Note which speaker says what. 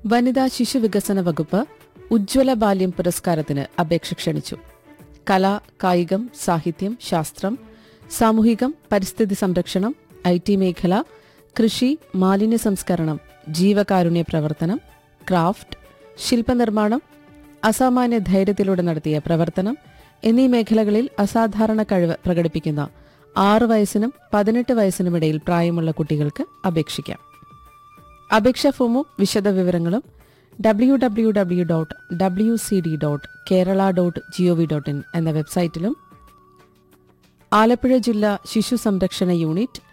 Speaker 1: വനിതാ ശിശു വികസന വകുപ്പ് ഉജ്ജ്വല ബാല്യം പുരസ്കാരത്തിന് അപേക്ഷ ക്ഷണിച്ചു കല കായികം സാഹിത്യം ശാസ്ത്രം സാമൂഹികം പരിസ്ഥിതി സംരക്ഷണം ഐ ടി മേഖല കൃഷി മാലിന്യ സംസ്കരണം ജീവകാരുണ്യ പ്രവർത്തനം ക്രാഫ്റ്റ് ശില്പനിർമ്മാണം അസാമാന്യ ധൈര്യത്തിലൂടെ നടത്തിയ പ്രവർത്തനം എന്നീ മേഖലകളിൽ അസാധാരണ കഴിവ് പ്രകടിപ്പിക്കുന്ന ആറ് വയസ്സിനും പതിനെട്ട് വയസ്സിനുമിടയിൽ പ്രായമുള്ള കുട്ടികൾക്ക് അപേക്ഷിക്കാം അപേക്ഷാ ഫോമും വിശദവിവരങ്ങളും W W W dot W C D dot Kerala dot GOV dot in എന്ന വെബ്സൈറ്റിലും ആലപ്പുഴ ജില്ലാ ശിശു സംരക്ഷണ യൂണിറ്റ്